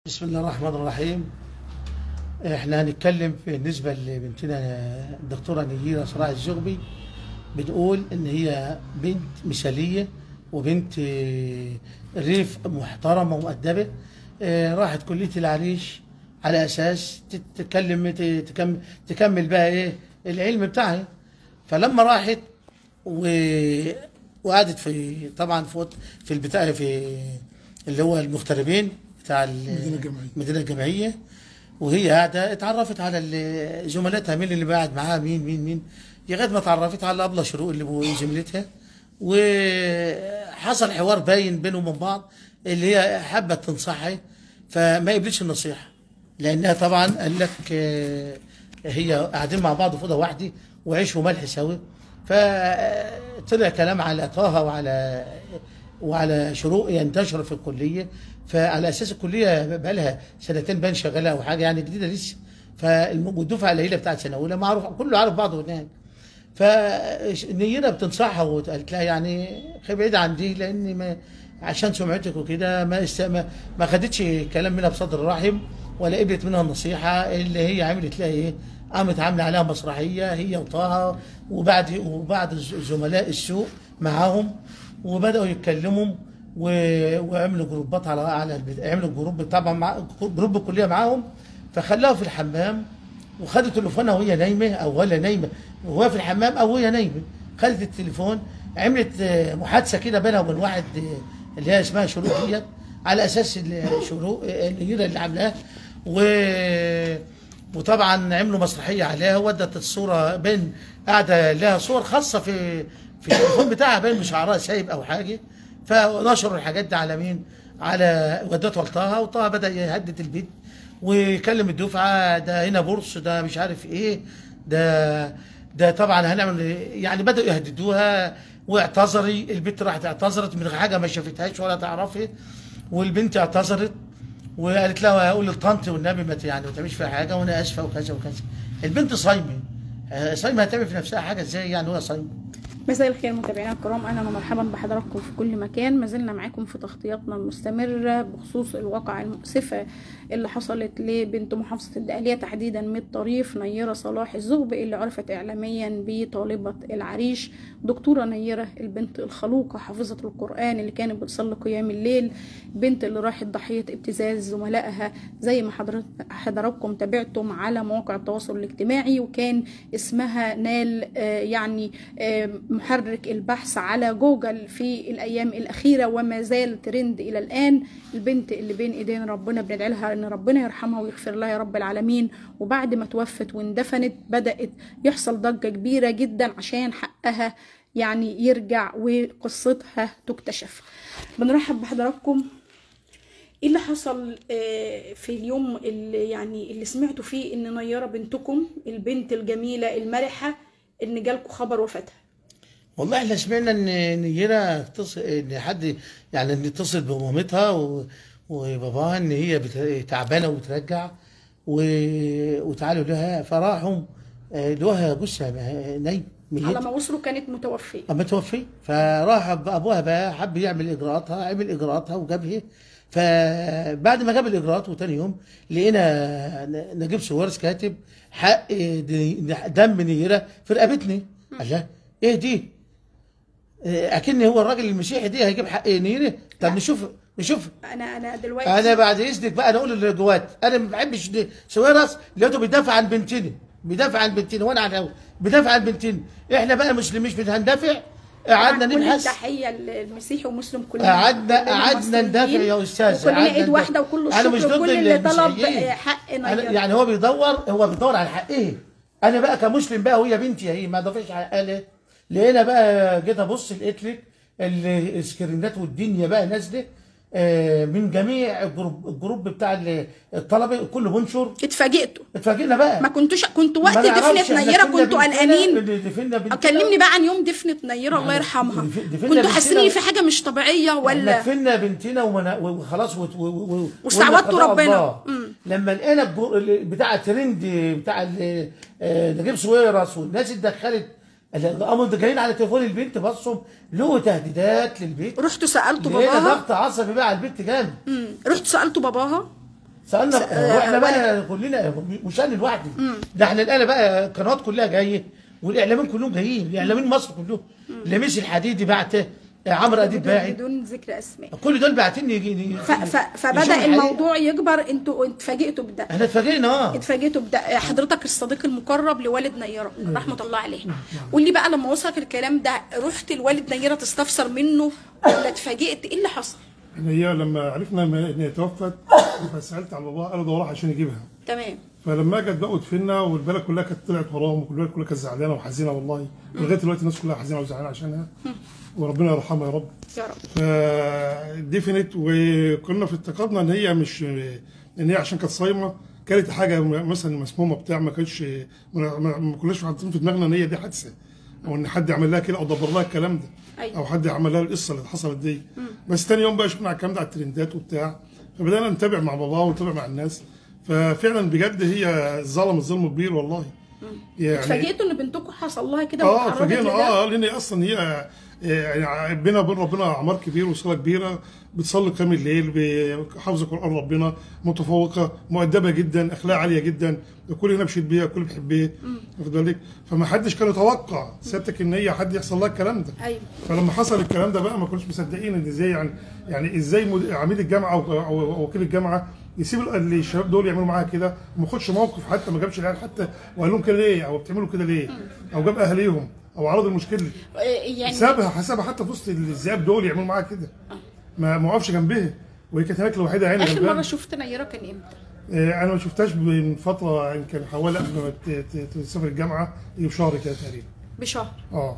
بسم الله الرحمن الرحيم احنا هنتكلم بالنسبة لبنتنا الدكتورة نجيرة صلاح الزغبي بنقول ان هي بنت مثالية وبنت آه، ريف محترمة ومؤدبة آه، راحت كلية العريش على اساس تتكلم ت- تكمل, تكمل بقى ايه العلم بتاعها فلما راحت و... وقعدت في طبعا في وط- في البتاع في اللي هو المغتربين بتاع ال- المدينة الجامعية. المدينه الجامعيه وهي قاعده اتعرفت على ال- زملاتها مين اللي قاعد معاها مين مين مين لغايه ما اتعرفت على ابله شروق اللي هو زميلتها وحصل حوار باين بينهم وبين بعض اللي هي حابه تنصحها فما قبلتش النصيحه لانها طبعا قال لك آه، هي قاعدين مع بعض في اوضه واحده وعيش وملح سوا فطلع كلام على طه وعلى وعلى شروق ينتشر في الكليه فعلى اساس الكليه بقى لها سنتين باين شغاله او حاجه يعني جديده لسه فالدفعه القليله بتاعت سنه اولى معروف كله عارف بعضه هناك فنيرة بتنصحها وقالت لها يعني خلي بعيد عن دي لان ما عشان سمعتك وكده ما است... ما, ما خدتش كلام منها بصدر رحم ولا قبلت منها النصيحه اللي هي عملت لها ايه؟ قامت عامله عليها مسرحيه هي وطه وبعد وبعد زملاء السوق معاهم وبداوا يتكلموا و... وعملوا جروبات على على البت- عملوا جروب طبعا مع جروب الكليه معاهم فخلاها في الحمام وخدت تليفونها وهي نايمه او ولا نايمه وهي في الحمام او وهي نايمه خدت التليفون عملت آه، محادثه كده بينها وبين واحد آه، اللي هي اسمها شروق ديت على اساس ال- شروق آه، النيره اللي عاملاها و وطبعا عملوا مسرحيه عليها ودت الصوره بين قاعده لها صور خاصه في في التليفون بتاعها باين بشعرها سايب او حاجه فنشروا الحاجات دي على مين؟ على ودته لطه وطه بدا يهدد البيت ويكلم الدفعه ده هنا بورص ده مش عارف ايه ده ده طبعا هنعمل يعني بداوا يهددوها واعتذري البنت راحت اعتذرت من حاجه ما شافتهاش ولا تعرفها والبنت اعتذرت وقالت لها اقول لطنط والنبي ما ت- يعني ما تعملش فيها حاجه وانا اسفه وكذا وكذا البنت صايمه آه، صايمه هتعمل في نفسها حاجه ازاي يعني وهي صايمه مساء الخير متابعينا الكرام اهلا ومرحبا بحضراتكم في كل مكان ما زلنا معاكم في تغطياتنا المستمره بخصوص الواقعه المؤسفه اللي حصلت لبنت محافظه الدقهليه تحديدا من الطريف نيره صلاح الزغبي اللي عرفت اعلاميا بطالبه العريش دكتوره نيره البنت الخلوقه حافظه القران اللي كانت بتصلي قيام الليل بنت اللي راحت ضحيه ابتزاز زملائها زي ما حضرت حضراتكم تابعتم على مواقع التواصل الاجتماعي وكان اسمها نال آه، يعني آه، محرك البحث على جوجل في الايام الاخيره وما زال ترند الى الان البنت اللي بين ايدين ربنا بندعي لها ان ربنا يرحمها ويغفر لها يا رب العالمين وبعد ما توفت واندفنت بدات يحصل ضجه كبيره جدا عشان حقها يعني يرجع وقصتها تكتشف بنرحب بحضراتكم ايه اللي حصل آه، في اليوم اللي يعني اللي سمعتوا فيه ان نيره بنتكم البنت الجميله المرحه ان جالكوا خبر وفاتها والله احنا سمعنا ان نيرة اتصل ان حد يعني ان اتصل بمامتها و... وباباها ان هي بت... تعبانه وبترجع و... وتعالوا لها فراحوا آه، لقوها جثه نايم على ميت ما وصلوا كانت متوفيه متوفي فراح أب- ابوها بقى حب يعمل اجراءاتها عمل اجراءاتها وجابها فبعد ما جاب الاجراءات وتاني يوم لقينا ن- نجيب سوارس كاتب حق د- دم نيره في رقبتني قال لا ايه دي؟ إيه، اكن هو الراجل المسيحي دي هيجيب حق نيره طب نشوف نشوف انا انا دلوقتي انا بعد اذنك بقى انا اقول للجوات انا ما بحبش دي- سويرس لقيته بيدافع عن بنتنا بيدافع عن بنتنا وانا عن بيدافع عن بنتنا احنا بقى مسلمين مش هندافع قعدنا كل نبحث التحيه للمسيحي ومسلم كلنا قعدنا كلنا قعدنا مصريين، ندافع يا استاذ وكلنا قعدنا ايد ندافع. واحده وكل انا مش الشكر ضد لكل اللي طلب المسيحيين. آه، حق أنا- نيره يعني هو بيدور هو بيدور على حق ايه انا بقى كمسلم بقى وهي بنتي اهي ما ضافش حقها ليه لقينا بقى جيت ابص لقيت لك ال- السكرينات والدنيا بقى نازله آه، من جميع الجروب الجروب بتاع ال- الطلبه كله بنشر اتفاجئتوا اتفاجئنا بقى ما كنتوش كنتوا وقت ما نعرفش دفنة إحنا نيره دفنا كنتوا بنتنا- قلقانين دفنا بنتنا كلمني بقى عن يوم دفنة نيره الله يرحمها دف- دفنا كنتوا حاسين ان بنتنا- في حاجه مش طبيعيه احنا ولا دفنا بنتنا ومنا- وخلاص وت- و- و- و- واستعوضتوا قلنا قضاء ربنا. الله. مم. لما لقينا الجو- ال- بتاع الترند بتاع ال- آه، نجيب سويرس والناس اتدخلت ال- قاموا جايين على تليفون البنت بصوا له تهديدات للبيت رحتوا سالتوا لقينا باباها ضغط عصبي بقى على البنت جامد مم. رحتوا سالتوا باباها سالنا آه، واحنا بقى كلنا مش انا لوحدي ده احنا الان بقى القنوات كلها جايه والاعلاميين كلهم جايين اعلاميين مصر كلهم لميس الحديدي بعته عمرو اديب بدون, باعت بدون ذكر اسماء كل دول باعتين يجي ف ف فبدا الموضوع يكبر انتوا اتفاجئتوا بده احنا اتفاجئنا اه اتفاجئتوا بده حضرتك الصديق المقرب لوالد نيره رحمه الله عليه قول لي بقى لما وصلك الكلام ده رحت لوالد نيره تستفسر منه ولا اتفاجئت ايه اللي حصل ان هي لما عرفنا ان هي توفت فسالت على باباها قالوا دوراها عشان يجيبها تمام فلما جت بقى ودفنا والبلد كلها كانت طلعت وراهم والبلد كلها كانت زعلانه وحزينه والله لغايه دلوقتي الناس كلها حزينه وزعلانه عشانها وربنا يرحمها يا رب يا رب فدفنت وكنا في اعتقادنا ان هي مش ان هي عشان كانت صايمه كانت حاجه مثلا مسمومه بتاع ما كانش ما ما- ما كناش حاطين في دماغنا ان هي دي حادثه او ان حد عمل لها كده او دبر لها الكلام ده أيوة. او حد عمل لها القصه اللي حصلت دي بس تاني يوم بقى شفنا على الكلام ده على الترندات وبتاع فبدانا نتابع مع باباها ونتابع مع الناس ففعلا بجد هي ظلمت ظلم كبير والله يعني اتفاجئتوا ان بنتكم حصل لها كده اه واتعرضت فجينا لده؟ اه لان هي اصلا هي يعني بينا وبين ربنا اعمار كبير وصله كبيره بتصلي قيام الليل حافظه قران ربنا متفوقه مؤدبه جدا اخلاق عاليه جدا الكل هنا بيشيد بيها الكل بيحب بيها واخد بالك فما حدش كان يتوقع سيادتك ان هي حد يحصل لها الكلام ده ايوه فلما حصل الكلام ده بقى ما كناش مصدقين ان ازاي يعني يعني ازاي مد- عميد الجامعه او أو وكيل الجامعه يسيب ال- الشباب دول يعملوا معاها كده وما ياخدش موقف حتى ما جابش العيال حتى وقال لهم كده ليه او بتعملوا كده ليه او جاب اهاليهم او عرض المشكله إيه يعني سابها حسبها حتى في وسط الذئاب دول يعملوا معاها كده ما ما وقفش جنبها وهي كانت هناك الوحيده عيني اخر جنبها مره شفت نيره كان امتى؟ آه، انا ما شفتهاش من فتره يمكن حوالي قبل ما ت- ت- تسافر الجامعه يجي بشهر كده تقريبا بشهر اه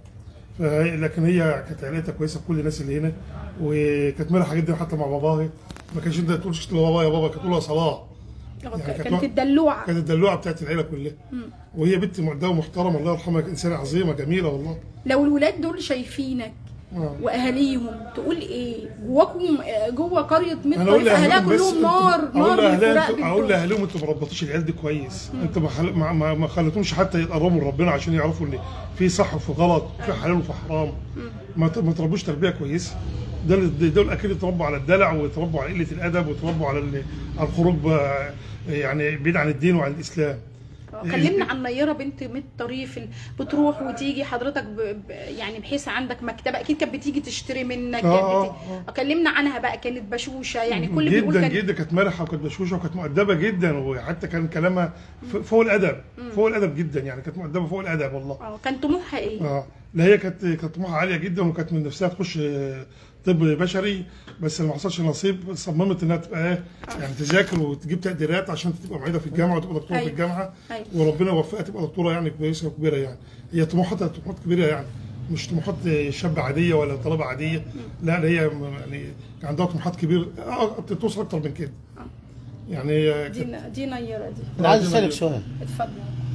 فهي لكن هي كانت عيلتها كويسه بكل الناس اللي هنا وكانت مرحه جدا حتى مع باباها ما كانش انت تقول لبابا يا بابا كانت تقول لها صلاه آه، يعني كانت كانت واحد- الدلوعه كانت الدلوعه بتاعت العيله كلها وهي بنت مؤدبه ومحترمه الله يرحمها كانت انسانه عظيمه جميله والله لو الولاد دول شايفينك آه. واهاليهم تقول ايه جواكم آه، جوه قريه ميت انا اقول طريق اهلها لاهلهم بس كلهم انتوا- نار اقول نار لاهلها لفراق انتوا- اقول بنتهم. لاهلهم انتوا ما ربطوش العيال دي كويس انتوا ما خل... ما, ما, ما خليتهمش حتى يتقربوا من ربنا عشان يعرفوا ان في صح وفي غلط في حلال وفي حرام ما ت- ما تربوش تربيه كويسه دول دول اكيد اتربوا على الدلع واتربوا على قله الادب واتربوا على ال- على الخروج ب- يعني بعيد عن الدين وعن الاسلام آه، كلمنا عن نيره بنت ميت طريف ال- بتروح وتيجي حضرتك ب... ب... يعني بحيث عندك مكتبه اكيد كانت بتيجي تشتري منك آه، كانت بت... كلمنا عنها بقى كانت بشوشه يعني كل بيقول جدا كان جدا كانت مرحه وكانت بشوشه وكانت مؤدبه جدا وحتى كان كلامها ف- فوق الادب فوق الادب جدا يعني كانت مؤدبه فوق الادب والله اه كان طموحها ايه؟ اه لا هي كانت كانت طموحها عاليه جدا وكانت من نفسها تخش آه، طب بشري بس ما حصلش نصيب صممت انها تبقى ايه يعني تذاكر وتجيب تقديرات عشان تبقى معيده في الجامعه وتبقى دكتوره في أيوة. الجامعه أيوة. وربنا يوفقها تبقى دكتوره يعني كويسه وكبيره يعني هي طموحاتها طموحات كبيره يعني مش طموحات شاب عاديه ولا طلبه عاديه لا لا هي م- يعني عندها طموحات كبيره آه، توصل اكتر من كده يعني هي دي كانت- دي نيره دي انا عايز اسالك سؤال اتفضل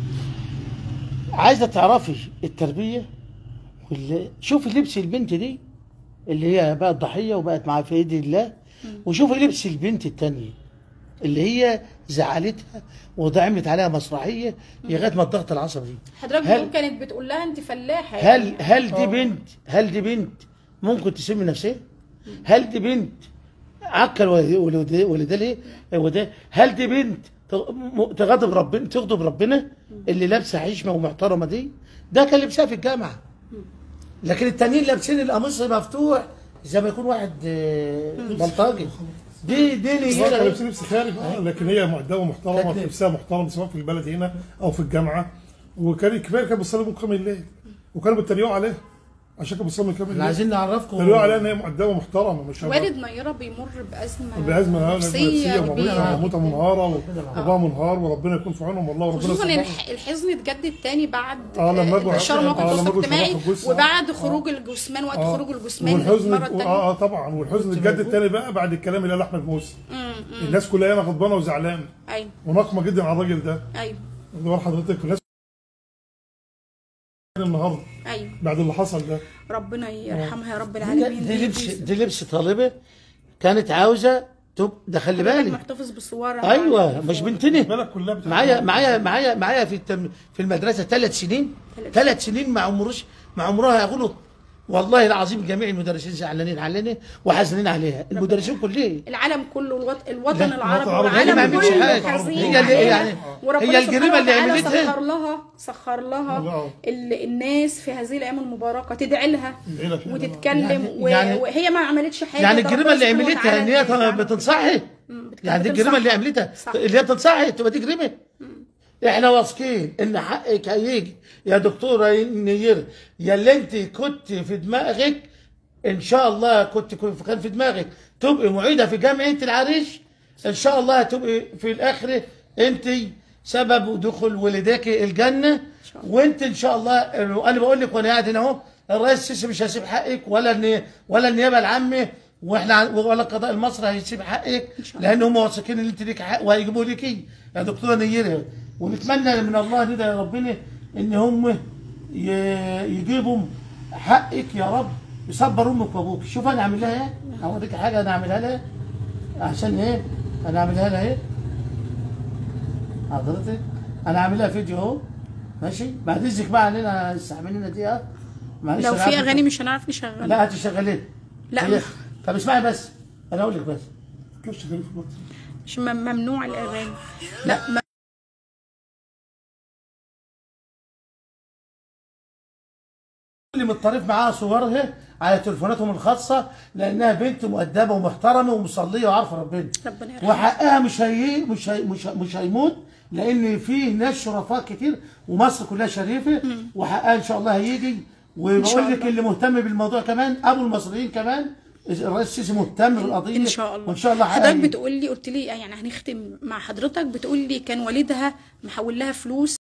عايزه تعرفي التربيه واللي شوفي لبس البنت دي اللي هي بقت ضحيه وبقت مع في ايد الله وشوفي لبس البنت التانية اللي هي زعلتها وضعمت عليها مسرحيه لغايه ما الضغط العصبي دي حضرتك هل- بتقول كانت بتقول لها انت فلاحه هل هل دي بنت هل دي بنت ممكن تسمي نفسها؟ هل دي بنت عكر ولد ولد ليه؟ وده هل دي بنت تغ- م- تغضب ربنا تغضب ربنا اللي لابسه حشمه ومحترمه دي؟ ده كان لبسها في الجامعه لكن التانيين لابسين القميص مفتوح زي ما يكون واحد آه، بلطجي دي دي هو كان نيرة لابسين لبس خارج اه لكن هي مؤدبه ومحترمه كانت- في لبسها محترم سواء في البلد هنا او في الجامعه وكان كفايه كانت بتصلي من قيام الليل وكانوا بيتريقوا عليها عشان كانت بتصلي من قيام احنا الليل عايزين نعرفكم بيتريقوا عليها ان هي مؤدبه ومحترمه مش والد نيره بيمر بازمه بأزمة نفسيه نفسية كبيره ومامتها منهارة وباباها منهار وربنا يكون في عونهم والله وربنا خصوصا ان يصبرهم. الح- الحزن اتجدد تاني بعد آه، لما رجعوا- انتشار موقف آه، لما التواصل رجعوا الاجتماعي شرحوا الجثة. وبعد آه. خروج الجثمان وقت آه. خروج الجثمان والحزن المره اه الثانيه اه طبعا والحزن اتجدد تاني بقى بعد الكلام اللي قال احمد موسى الناس كلها هنا غضبانه وزعلانه ايوه وناقمه جدا على الراجل ده ايوه دور حضرتك الناس النهارده ايوه بعد اللي حصل ده ربنا يرحمها يا رب دي العالمين دي لبس دي لبس طالبه كانت عاوزه تب ده خلي بالك بالك محتفظ بصورها ايوه مش بنتنا البلد كلها بتحب معايا معايا معايا معايا في التم في المدرسه ثلاث سنين ثلاث ثلاث سنين ما عمروش ما عمرها يغلط والله العظيم جميع المدرسين زعلانين علينا وحزنين عليها المدرسين كلهم العالم كله الوط... الوطن لا، العربي الوطن العربي هي ما والعالم عملتش كله حاجة. حزين هي اللي- عليها. يعني وربنا هي الجريمة سبحانه اللي وتعالى عملتها. سخر لها سخر لها الله. ال... الناس في هذه الايام المباركه تدعي لها تدعي لها فعلا. وتتكلم يعني- و... يعني- وهي ما عملتش حاجه يعني ده الجريمه ربنا اللي سبحانه عملتها ان وتعالى هي اللي بتنصحي مم، بت- يعني دي الجريمه اللي بتنصح. عملتها صح. اللي هي بتنصحي تبقى دي جريمه احنا واثقين ان حقك هيجي يا دكتوره نير يا اللي انت كنت في دماغك ان شاء الله كنت كنت- كان في دماغك تبقي معيده في جامعه العريش ان شاء الله تبقي في الاخر انت سبب دخول والديك الجنه شاء الله. وانت ان شاء الله انا بقول لك وانا قاعد هنا اهو الرئيس السيسي مش هيسيب حقك ولا الني- ولا النيابه العامه واحنا عن- ولا القضاء المصري هيسيب حقك لان هم واثقين ان انت ليك حق وهيجيبوا لك يا دكتوره نيره ونتمنى من الله ندعي ربنا ان هم ي- يجيبوا حقك يا رب يصبر امك وابوك شوف انا اعمل لها ايه اوريك حاجه انا اعملها لها عشان ايه انا اعملها لها ايه حضرتك انا عامل لها فيديو اهو ماشي بعد اذنك بقى علينا استحملينا دقيقه معلش لو أنا في عارف- اغاني مش هنعرف نشغلها لا هتشغلين لا. هي- طب اسمعي بس انا اقول لك بس كيف شغالين في الوقت مش مم- ممنوع الاغاني لا م- اللي متطرف معاها صورها على تليفوناتهم الخاصه لانها بنت مؤدبه ومحترمه ومصليه وعارفه ربنا ربنا يرحمها وحقها مش هي مش هي مش, مش هيموت لان فيه ناس شرفاء كتير ومصر كلها شريفه وحقها ان شاء الله هيجي إن وبقول شاء لك الله. اللي مهتم بالموضوع كمان ابو المصريين كمان الرئيس السيسي مهتم بالقضيه ان شاء الله وان شاء الله حضرتك حقها بتقول لي قلت لي يعني هنختم مع حضرتك بتقول لي كان والدها محول لها فلوس